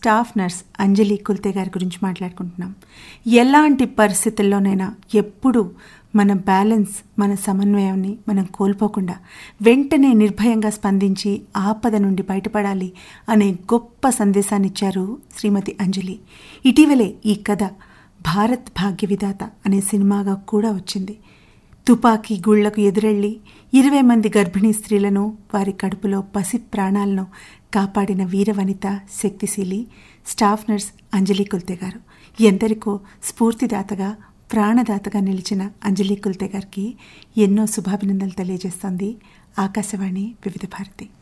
staff nurse అంజలి కుల్తే గారి గురించి మాట్లాడుకుంటున్నాం ఎలాంటి పరిస్థితుల్లోనైనా ఎప్పుడు మన బ్యాలెన్స్ మన సమన్వయాన్ని మనం కోల్పోకుండా వెంటనే నిర్భయంగా స్పందించి ఆపద నుండి బయటపడాలి అనే గొప్ప సందేశాన్ని ఇచ్చారు శ్రీమతి అంజలి ఇటీవలే ఈ కథ భారత్ భాగ్య విధాత అనే సినిమాగా కూడా వచ్చింది తుపాకీ గుళ్లకు ఎదురెళ్లి ఇరవై మంది గర్భిణీ స్త్రీలను వారి కడుపులో పసి ప్రాణాలను కాపాడిన వీరవనిత శక్తిశీలి స్టాఫ్ నర్స్ అంజలి కుల్తే గారు ఎందరికో స్ఫూర్తిదాతగా ప్రాణదాతగా నిలిచిన అంజలి కుల్తే గారికి ఎన్నో శుభాభినందనలు తెలియజేస్తోంది ఆకాశవాణి వివిధ భారతి